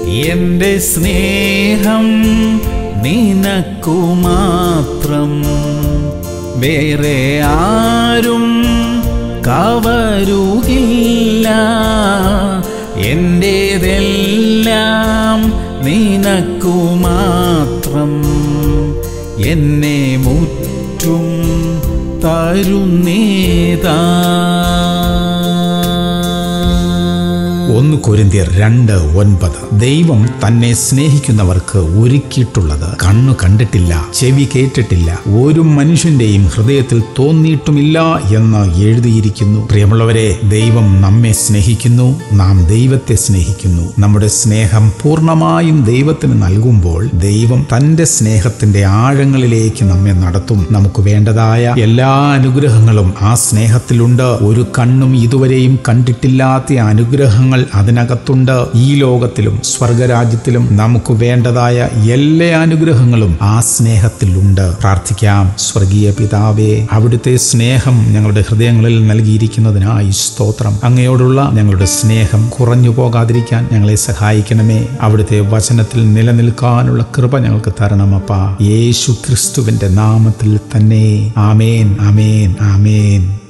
എന്റെ സ്നേഹം നിനക്കു മാത്രം വേറെ ആരും കവരുകില്ല എന്റേതെല്ലാം നിനക്കു മാത്രം എന്നെ മുറ്റും തരുന്നേതാ ഒന്ന് കൊരിന്തിയർ രണ്ട് ഒൻപത് ദൈവം തന്നെ സ്നേഹിക്കുന്നവർക്ക് ഒരുക്കിയിട്ടുള്ളത് കണ്ണു കണ്ടിട്ടില്ല ചെവി കേട്ടിട്ടില്ല ഒരു മനുഷ്യന്റെയും ഹൃദയത്തിൽ തോന്നിയിട്ടുമില്ല എന്ന് എഴുതിയിരിക്കുന്നു പ്രിയമുള്ളവരെ ദൈവം നമ്മെ സ്നേഹിക്കുന്നു നാം ദൈവത്തെ സ്നേഹിക്കുന്നു നമ്മുടെ സ്നേഹം പൂർണ്ണമായും ദൈവത്തിന് നൽകുമ്പോൾ ദൈവം തന്റെ സ്നേഹത്തിന്റെ ആഴങ്ങളിലേക്ക് നമ്മെ നടത്തും നമുക്ക് വേണ്ടതായ എല്ലാ അനുഗ്രഹങ്ങളും ആ സ്നേഹത്തിലുണ്ട് ഒരു കണ്ണും ഇതുവരെയും കണ്ടിട്ടില്ലാത്ത അനുഗ്രഹങ്ങൾ അതിനകത്തുണ്ട് ഈ ലോകത്തിലും സ്വർഗരാജ്യത്തിലും നമുക്ക് വേണ്ടതായ എല്ലാ അനുഗ്രഹങ്ങളും ആ സ്നേഹത്തിലുണ്ട് പ്രാർത്ഥിക്കാം സ്വർഗീയ പിതാവേ അവിടുത്തെ സ്നേഹം ഞങ്ങളുടെ ഹൃദയങ്ങളിൽ നൽകിയിരിക്കുന്നതിനായി സ്തോത്രം അങ്ങയോടുള്ള ഞങ്ങളുടെ സ്നേഹം കുറഞ്ഞു പോകാതിരിക്കാൻ ഞങ്ങളെ സഹായിക്കണമേ അവിടുത്തെ വചനത്തിൽ നിലനിൽക്കാനുള്ള കൃപ ഞങ്ങൾക്ക് തരണമപ്പ യേശു ക്രിസ്തുവിന്റെ നാമത്തിൽ തന്നെ ആമേൻ ആമേൻ ആമേൻ